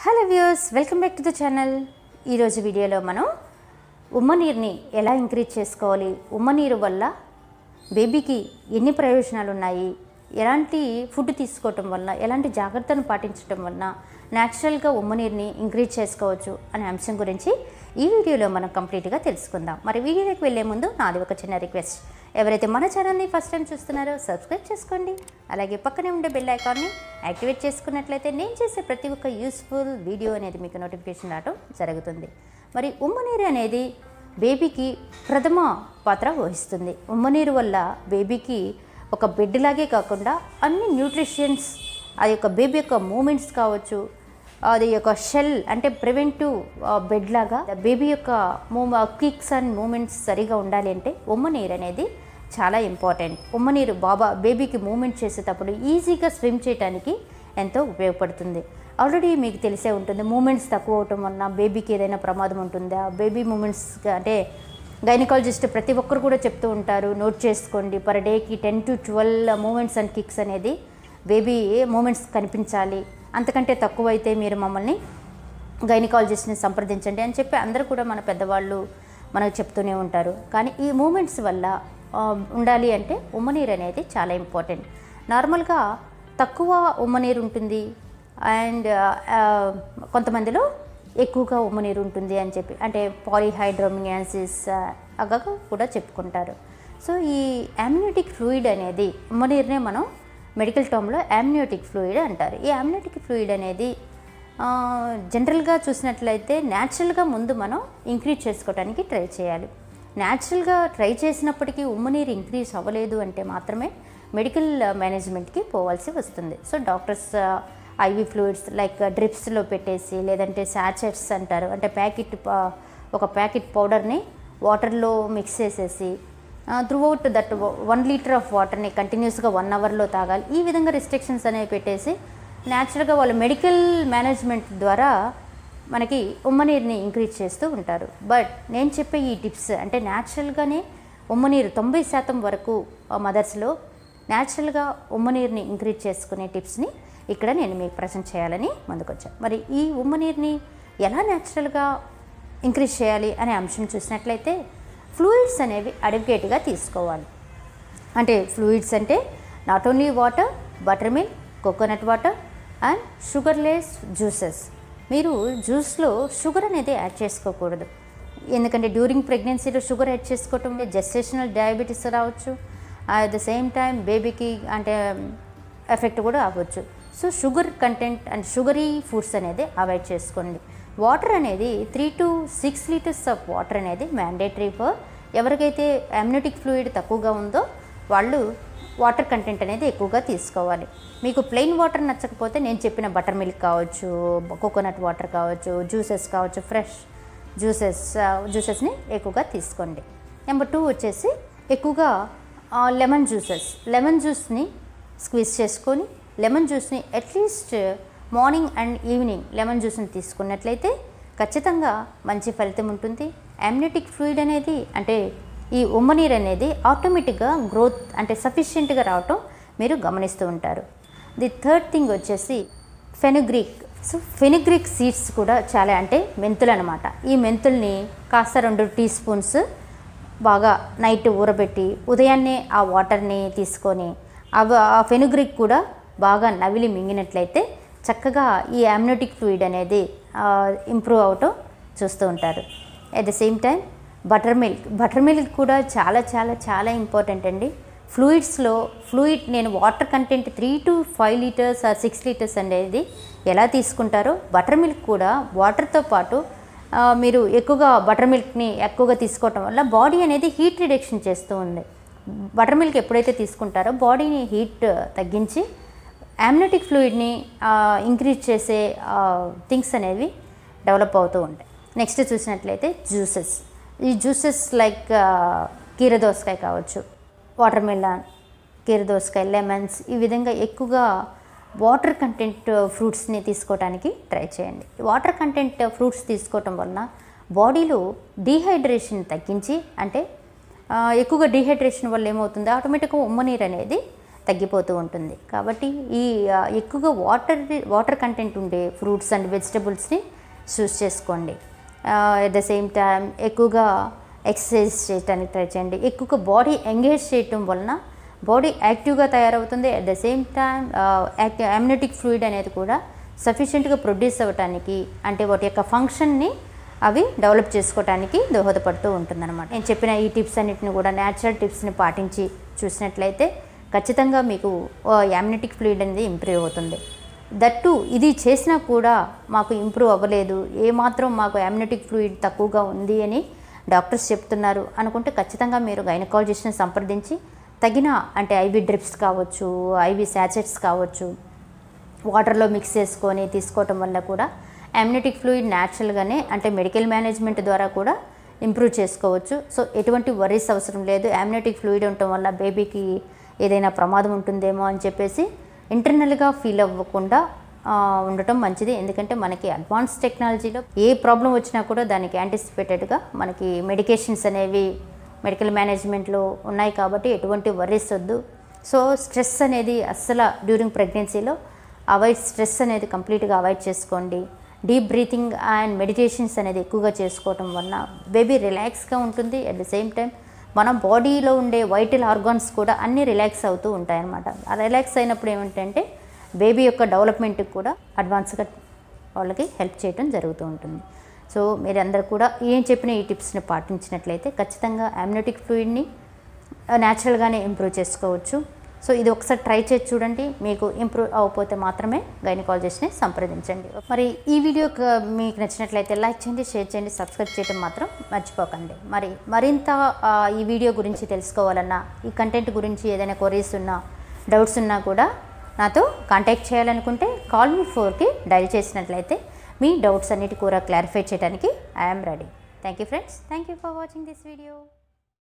hello views welcome back to the channel ఈరోజు వీడియోలో మనం ఉమ్మ నీరుని ఎలా ఇంక్రీజ్ చేసుకోవాలి ఉమ్మ నీరు వల్ల బేబీకి ఎన్ని ప్రయోజనాలు ఉన్నాయి ఎలాంటి ఫుడ్ తీసుకోవటం వల్ల ఎలాంటి జాగ్రత్తను పాటించడం వల్ల న్యాచురల్గా ఉమ్మ నీరుని ఇంక్రీజ్ చేసుకోవచ్చు అనే అంశం గురించి ఈ వీడియోలో మనం కంప్లీట్గా తెలుసుకుందాం మరి వీడియోలోకి వెళ్ళే ముందు నాది ఒక చిన్న రిక్వెస్ట్ ఎవరైతే మన ఛానల్ని ఫస్ట్ టైం చూస్తున్నారో సబ్స్క్రైబ్ చేసుకోండి అలాగే పక్కనే ఉండే బెల్ ఐకాన్ని యాక్టివేట్ చేసుకున్నట్లయితే నేను చేసే ప్రతి ఒక్క యూస్ఫుల్ వీడియో అనేది మీకు నోటిఫికేషన్ రావడం జరుగుతుంది మరి ఉమ్మనీరు అనేది బేబీకి ప్రథమ పాత్ర వహిస్తుంది ఉమ్మనీరు వల్ల బేబీకి ఒక బెడ్ లాగే కాకుండా అన్ని న్యూట్రిషన్స్ ఆ యొక్క బేబీ యొక్క మూమెంట్స్ కావచ్చు అది యొక్క షెల్ అంటే ప్రివెంటివ్ బెడ్ లాగా బేబీ యొక్క మూవ్ కిక్స్ అండ్ మూమెంట్స్ సరిగా ఉండాలి అంటే ఉమ్మ నీరు అనేది చాలా ఇంపార్టెంట్ ఉమ్మ నీరు బాబా బేబీకి మూమెంట్ చేసేటప్పుడు ఈజీగా స్విమ్ చేయడానికి ఎంతో ఉపయోగపడుతుంది ఆల్రెడీ మీకు తెలిసే ఉంటుంది మూమెంట్స్ తక్కువ అవటం వలన బేబీకి ఏదైనా ప్రమాదం ఉంటుందా బేబీ మూమెంట్స్ అంటే గైనకాలజిస్ట్ ప్రతి ఒక్కరు కూడా చెప్తూ ఉంటారు నోట్ చేసుకోండి పర్ డేకి ten to twelve movements and kicks అనేది బేబీ మూమెంట్స్ కనిపించాలి అంతకంటే తక్కువ అయితే మీరు మమ్మల్ని గైనకాలజిస్ట్ని సంప్రదించండి అని చెప్పి అందరూ కూడా మన పెద్దవాళ్ళు మనకు చెప్తూనే ఉంటారు కానీ ఈ మూమెంట్స్ వల్ల ఆ, ఉండాలి అంటే ఉమ్మనీరు అనేది చాలా ఇంపార్టెంట్ నార్మల్గా తక్కువ ఉమ్మనీరు ఉంటుంది అండ్ కొంతమందిలో ఎక్కువగా ఉమ్మనీరు ఉంటుంది అని చెప్పి అంటే పాలిహైడ్రోమియాసిస్ అగా కూడా చెప్పుకుంటారు సో ఈ యామ్నియోటిక్ ఫ్లూయిడ్ అనేది ఉమ్మనీరునే మనం మెడికల్ టర్మ్లో యామ్నియోటిక్ ఫ్లూయిడ్ అంటారు ఈ యామ్నియోటిక్ ఫ్లూయిడ్ అనేది ఆ, జనరల్గా చూసినట్లయితే న్యాచురల్గా ముందు మనం ఇంక్రీజ్ చేసుకోవడానికి ట్రై చేయాలి న్యాచురల్గా ట్రై చేసినప్పటికీ ఉమ్మనీరు ఇంక్రీజ్ అవ్వలేదు అంటే మాత్రమే మెడికల్ మేనేజ్మెంట్కి పోవాల్సి వస్తుంది so doctors IV fluids like డ్రిప్స్లో పెట్టేసి లేదంటే శాచెట్స్ అంటారు అంటే ప్యాకెట్ ప- ఒక ప్యాకెట్ పౌడర్ని వాటర్లో మిక్స్ చేసేసి throughout that one litre of వాటర్ని కంటిన్యూస్గా వన్ అవర్లో తాగాలి ఈ విధంగా రిస్ట్రిక్షన్స్ అనేవి పెట్టేసి న్యాచురల్గా వాళ్ళు మెడికల్ మేనేజ్మెంట్ ద్వారా మనకి ఉమ్మనీరుని ఇంక్రీజ్ చేస్తూ ఉంటారు బట్ నేను చెప్పే ఈ టిప్స్ అంటే న్యాచురల్గానే ఉమ్మనీరు తొంభై శాతం వరకు మదర్స్లో న్యాచురల్గా ఉమ్మనీరుని ఇంక్రీజ్ చేసుకునే టిప్స్ని ఇక్కడ నేను మీకు ప్రజెంట్ చేయాలని ముందుకొచ్చాను మరి ఈ ఉమ్మనీరుని ఎలా న్యాచురల్గా ఇంక్రీజ్ చేయాలి అనే అంశం చూసినట్లయితే ఫ్లూయిడ్స్ అనేవి అడిక్వేట్గా తీసుకోవాలి అంటే ఫ్లూయిడ్స్ అంటే not only water butter milk coconut water and sugarless juices మీరు జ్యూస్లో షుగర్ అనేది యాడ్ చేసుకోకూడదు ఎందుకంటే డ్యూరింగ్ ప్రెగ్నెన్సీలో షుగర్ యాడ్ చేసుకోవటం జెస్టేషనల్ డయాబెటీస్ రావచ్చు అట్ ద సేమ్ టైం బేబీకి అంటే ఎఫెక్ట్ కూడా అవ్వచ్చు so sugar content and sugary foods అనేది అవాయిడ్ చేసుకోండి వాటర్ అనేది three to six litres of water అనేది మ్యాండేటరీ ఫర్ ఎవరికైతే అమ్యూనిటిక్ ఫ్లూయిడ్ తక్కువగా ఉందో వాళ్ళు వాటర్ కంటెంట్ అనేది ఎక్కువగా తీసుకోవాలి మీకు ప్లెయిన్ వాటర్ నచ్చకపోతే నేను చెప్పిన బటర్ మిల్క్ కావచ్చు కోకోనట్ వాటర్ కావచ్చు జ్యూసెస్ కావచ్చు ఫ్రెష్ జ్యూసెస్ జ్యూసెస్ని ఎక్కువగా తీసుకోండి నెంబర్ టూ వచ్చేసి ఎక్కువగా లెమన్ జ్యూసెస్ లెమన్ జ్యూస్ని స్క్వీజ్ చేసుకొని లెమన్ జ్యూస్ని at least morning and evening lemon జ్యూస్ని తీసుకున్నట్లయితే ఖచ్చితంగా మంచి ఫలితం ఉంటుంది అమ్యూనిటిక్ ఫ్లూయిడ్ అనేది అంటే ఈ ఉమ్మనీరు అనేది ఆటోమేటిక్గా గ్రోత్ అంటే సఫిషియెంట్గా రావటం మీరు గమనిస్తూ ఉంటారు ది థర్డ్ థింగ్ వచ్చేసి ఫెనుగ్రీక్ సో ఫెనుగ్రీక్ సీడ్స్ కూడా చాలా అంటే మెంతులు అనమాట ఈ మెంతుల్ని కాస్త రెండు టీ స్పూన్స్ బాగా నైట్ ఊరబెట్టి ఉదయాన్నే ఆ వాటర్ని తీసుకొని అవి ఆ ఫెనుగ్రిక్ కూడా బాగా నవిలి మింగినట్లయితే చక్కగా ఈ అమ్యూనిటిక్ ఫ్లూయిడ్ అనేది ఇంప్రూవ్ అవటం చూస్తూ ఉంటారు at the same time butter milk butter milk కూడా చాలా చాలా చాలా ఇంపార్టెంట్ అండి ఫ్లూయిడ్స్లో ఫ్లూయిడ్ నేను water content three to five litres or six litres అనేది ఎలా తీసుకుంటారో బటర్ మిల్క్ కూడా వాటర్తో పాటు ఆ, మీరు ఎక్కువగా బటర్ మిల్క్ని ఎక్కువగా తీసుకోవటం వల్ల బాడీ అనేది హీట్ రిడక్షన్ చేస్తూ ఉంది బటర్ మిల్క్ ఎప్పుడైతే తీసుకుంటారో బాడీని హీట్ తగ్గించి యామ్నెటిక్ ఫ్లూయిడ్ని ఇంక్రీజ్ చేసే థింగ్స్ అనేవి డెవలప్ అవుతూ ఉంటాయి నెక్స్ట్ చూసినట్లయితే జ్యూసెస్ ఈ జ్యూసెస్ లైక్ కీరదోసకాయ కావచ్చు వాటర్ మిలాన్ కీరదోసకాయ లెమన్స్ ఈ విధంగా ఎక్కువగా వాటర్ కంటెంట్ ఫ్రూట్స్ని తీసుకోవడానికి ట్రై చేయండి వాటర్ కంటెంట్ ఫ్రూట్స్ తీసుకోవటం వలన బాడీలో డీహైడ్రేషన్ తగ్గించి అంటే ఆ, ఎక్కువగా డీహైడ్రేషన్ వల్ల ఏమవుతుంది ఆటోమేటిక్గా ఉమ్మనీరు అనేది తగ్గిపోతూ ఉంటుంది కాబట్టి ఈ ఆ, ఎక్కువగా వాటర్ వాటర్ కంటెంట్ ఉండే ఫ్రూట్స్ అండ్ వెజిటబుల్స్ని చూస్ చేసుకోండి ఎట్ ద సేమ్ టైం ఎక్కువగా ఎక్సర్సైజ్ చేయడానికి ట్రై చేయండి ఎక్కువగా బాడీ ఎంగేజ్ చేయటం వలన బాడీ యాక్టివ్గా తయారవుతుంది అట్ ద సేమ్ టైం యాక్టివ్ అమ్యూనిటిక్ ఫ్లూయిడ్ అనేది కూడా సఫిషియెంట్గా ప్రొడ్యూస్ అవ్వటానికి అంటే వాటి యొక్క ఫంక్షన్ని అవి డెవలప్ చేసుకోవడానికి దోహదపడుతూ ఉంటుందన్నమాట నేను చెప్పిన ఈ టిప్స్ అన్నిటిని కూడా న్యాచురల్ టిప్స్ని పాటించి చూసినట్లయితే ఖచ్చితంగా మీకు యామ్నెటిక్ ఫ్లూయిడ్ అనేది ఇంప్రూవ్ అవుతుంది దట్టు ఇది చేసినా కూడా మాకు ఇంప్రూవ్ అవ్వలేదు ఏమాత్రం మాకు యామ్నెటిక్ ఫ్లూయిడ్ తక్కువగా ఉంది అని డాక్టర్స్ చెప్తున్నారు అనుకుంటే ఖచ్చితంగా మీరు గైనకాలజిస్ట్ని సంప్రదించి తగిన అంటే ఐవి డ్రిప్స్ కావచ్చు ఐవి శాచెట్స్ కావచ్చు వాటర్లో మిక్స్ చేసుకొని తీసుకోవటం వల్ల కూడా అమ్యూనిటిక్ ఫ్లూయిడ్ న్యాచురల్గానే అంటే మెడికల్ మేనేజ్మెంట్ ద్వారా కూడా ఇంప్రూవ్ చేసుకోవచ్చు సో ఎటువంటి వరీస్ అవసరం లేదు అమ్యూనిటిక్ ఫ్లూయిడ్ ఉండటం వల్ల బేబీకి ఏదైనా ప్రమాదం ఉంటుందేమో అని చెప్పేసి ఇంటర్నల్గా ఫీల్ అవ్వకుండా ఆ, ఉండటం మంచిది ఎందుకంటే మనకి అడ్వాన్స్ టెక్నాలజీలో ఏ ప్రాబ్లం వచ్చినా కూడా దానికి యాంటిసిపేటెడ్గా మనకి మెడికేషన్స్ అనేవి మెడికల్ మేనేజ్మెంట్లో ఉన్నాయి కాబట్టి ఎటువంటి వర్రీస్ వద్దు సో స్ట్రెస్ అనేది అస్సలు డ్యూరింగ్ ప్రెగ్నెన్సీలో అవాయిడ్ స్ట్రెస్ అనేది కంప్లీట్గా అవాయిడ్ చేసుకోండి డీప్ బ్రీతింగ్ అండ్ మెడిటేషన్స్ అనేది ఎక్కువగా చేసుకోవటం వలన బేబీ రిలాక్స్గా ఉంటుంది అట్ ద సేమ్ టైం మన బాడీలో ఉండే వైటల్ ఆర్గాన్స్ కూడా అన్నీ రిలాక్స్ అవుతూ ఉంటాయన్నమాట ఆ రిలాక్స్ అయినప్పుడు ఏమిటంటే బేబీ యొక్క డెవలప్మెంట్కి కూడా అడ్వాన్స్గా వాళ్ళకి హెల్ప్ చేయడం జరుగుతూ ఉంటుంది సో మీరందరూ కూడా ఏం చెప్పిన ఈ టిప్స్ని పాటించినట్లయితే ఖచ్చితంగా అమ్యూనిటిక్ ఫ్లూయిడ్ని న్యాచురల్గానే ఇంప్రూవ్ చేసుకోవచ్చు సో ఇది ఒకసారి ట్రై చేసి చూడండి మీకు ఇంప్రూవ్ అవ్వకపోతే మాత్రమే గైనకాలజిస్ట్ని సంప్రదించండి మరి ఈ వీడియో క- మీకు నచ్చినట్లయితే లైక్ చేయండి షేర్ చేయండి సబ్స్క్రైబ్ చేయడం మాత్రం మర్చిపోకండి మరి మరింత ఆ, ఈ వీడియో గురించి తెలుసుకోవాలన్నా ఈ కంటెంట్ గురించి ఏదైనా క్వరీస్ ఉన్నా డౌట్స్ ఉన్నా కూడా నాతో కాంటాక్ట్ చేయాలనుకుంటే కాల్ మీ ఫోర్కి డైల్ చేసినట్లయితే మీ డౌట్స్ అన్నిటి కూడా క్లారిఫై చేయడానికి I'm ready thank you friends thank you for watching this video